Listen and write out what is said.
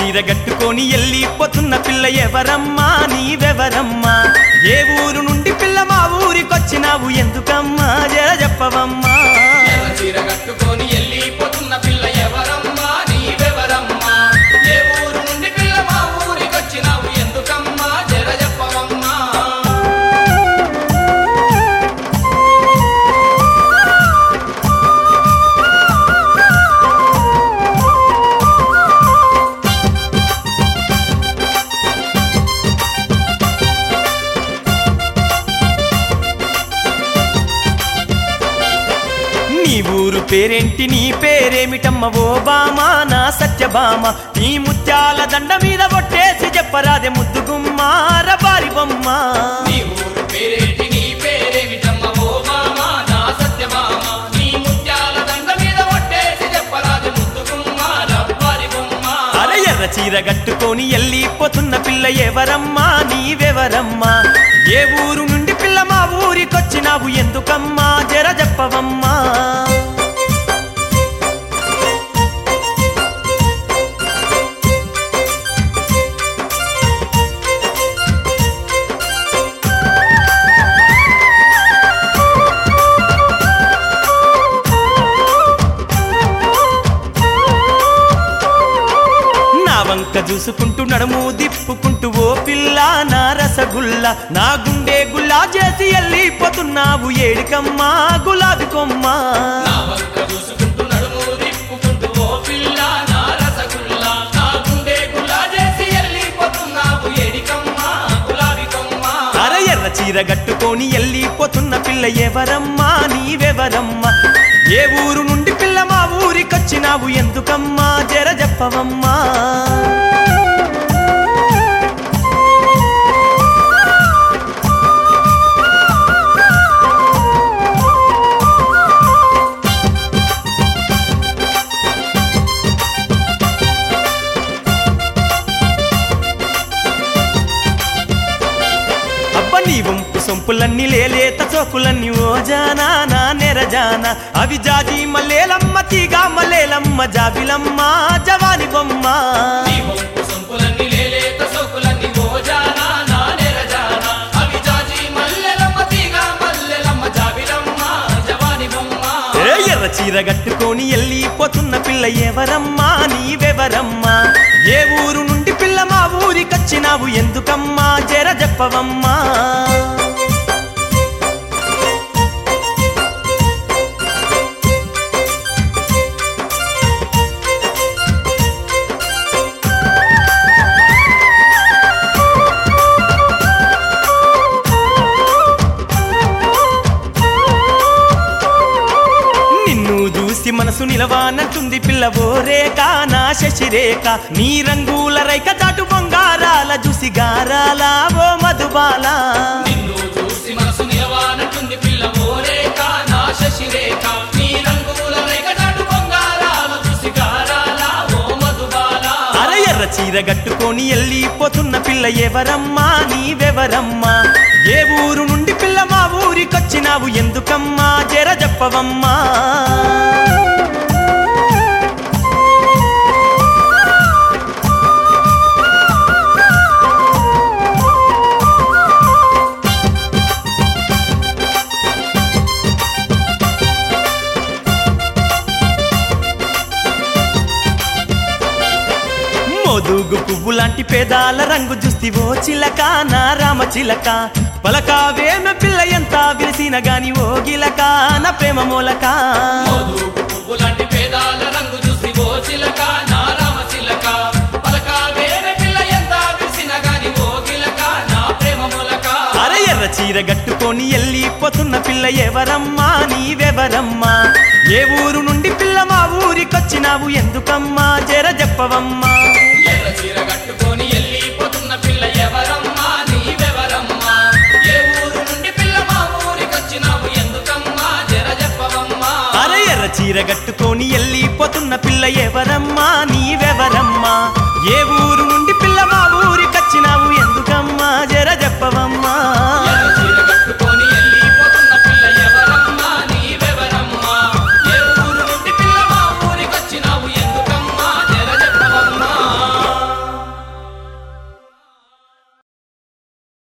చీర గట్టుకొని వెళ్ళిపోతున్న పిల్ల ఎవరమ్మా నీవెవరమ్మా ఏ ఊరు నుండి పిల్ల మా ఊరికొచ్చినావు ఎందుకమ్మా జర చెప్పవమ్మా ఎర్ర చీర కట్టుకొని వెళ్ళిపోతున్న పిల్ల ఎవరమ్మా నీవెవరమ్మా ఏ ఊరు నుండి పిల్ల మా ఊరికొచ్చినావు ఎందుకమ్మా జర చెప్పవమ్మా నీ ఊరు పేరేంటి నీ పేరేమిటమ్మ ఓ బామా నా సత్యభామ నీ ముత్యాల దండ మీద కొట్టేసి చెప్పరాదే ముద్దుగుమ్మ రబారి బొమ్మ నీ ఊరు పేరేంటి నీ పేరేమిటమ్మ ఓ మామ నా సత్యమామ నీ ముత్యాల దండ మీద ఒట్టేసి చెప్పరాదు ముద్దుగుమ్మ రవ్వారి బొమ్మ అరే ఎర్ర చీర కట్టుకొని వెళ్ళిపోతున్న పిల్ల ఎవరమ్మా నీవెవరమ్మా ఏ ఊరు నుండి పిల్ల మా ఊరికొచ్చినావు ఎందుకమ్మా జర చెప్పవమ్మా నా వంక చూసుకుంటూ నడుము దిప్పుకుంటూ ఓ పిల్ల నా రసగుల్ల నా గుండె గుల్లా చేసి వెళ్ళిపోతున్నావు ఏడికమ్మా గులాబీ కొమ్మ నా వంక చూసుకుంటూ నడుము తిప్పుకుంటూ ఓ పిల్ల నా రసగుల్లా నా గుండె గుల్లా చేసి వెళ్ళిపోతున్నావు ఎడికమ్మ గులాబీ కొమ్మ అర ఎర్ర చీర కట్టుకొని వెళ్ళిపోతున్న పిల్ల ఎవరమ్మా నీవెవరమ్మా ఏ ఊరు నుండి పిల్ల మా ఊరికొచ్చినావు ఎందుకమ్మా జర చెప్పవమ్మా అబ్బ నీ వంపు సొంపులన్నీ లేలేత చోకులన్నీ ఓ జానా నా నెరజాన అవి జాజి మల్లేలమ్మ తీగా మల్లేలమ్మ జాబిలమ్మ జవాని బొమ్మ నీ వంపు సొంపులన్నీ లేలేత సోకులన్నీ ఓజానా నా నెరజానా అవి జాజి మల్లెలమ్మ తీగ మల్లెలమ్మ జాబిలమ్మ జవాని బొమ్మ ఏ ఎర్ర చీర కట్టుకొని వెళ్ళిపోతున్న పిల్ల ఎవరమ్మా నీవెవరమ్మా ఏ ఊరు నుండి పిల్ల మా ఊరికొచ్చినావు ఎందుకమ్మా జర చెప్పవమ్మా నిన్ను చూసి మనసు నిలవానంటుంది పిల్ల ఓ రేఖ నా శశిరేఖ నీ రంగుల రైక చాటు బొంగారాల చూసి గారాల ఓ మధుబాల నిన్ను చూసి మనసు నిలవానంటుంది పిల్ల ఓరేక నా శశిరేఖ నీ రంగుల రేఖటాటు బొంగారాలు చూసి గారాల ఓ మధుబాల అర ఎర్ర చీర కట్టుకొని వెళ్ళిపోతున్న పిల్ల ఎవరమ్మా నీవెవరమ్మా ఏ ఊరు నుండి పిల్ల మా ఊరికొచ్చినావు ఎందుకమ్మా జర చెప్పవమ్మా మోదుగు పువ్వు లాంటి పేదాల రంగు చూస్తి ఓ చిలక నా రామ చిలక పలకావేమ పిల్ల ఎంత విరిసిన గాని ఓ గిలక నా ప్రేమ మూలక మోదు పువ్వులాంటి పేదాల రంగు చూసి ఓ చిలక నా రామ చిలక పలక వేరే పిల్ల ఎంత విసిన గాని ఓ గిలక నా ప్రేమ మూలక అర ఎర్ర చీర కట్టుకొని వెళ్ళిపోతున్న పిల్ల ఎవరమ్మా నీవెవరమ్మా ఏ ఊరు నుండి పిల్ల మా ఊరికొచ్చినావు ఎందుకమ్మా జర చెప్పవమ్మా ఎర్ర చీర కట్టుకొని వెళ్ళిపోతున్న పిల్ల ఎవరమ్మా నీవెవరమ్మా ఏ ఊరు నుండి పిల్ల మా ఊరికొచ్చినావు ఎందుకమ్మా జర చెప్పవమ్మా అర ఎర్ర చీర కట్టుకొని వెళ్ళిపోతున్న పిల్ల ఎవరమ్మా నీవెవరమ్మా ఏ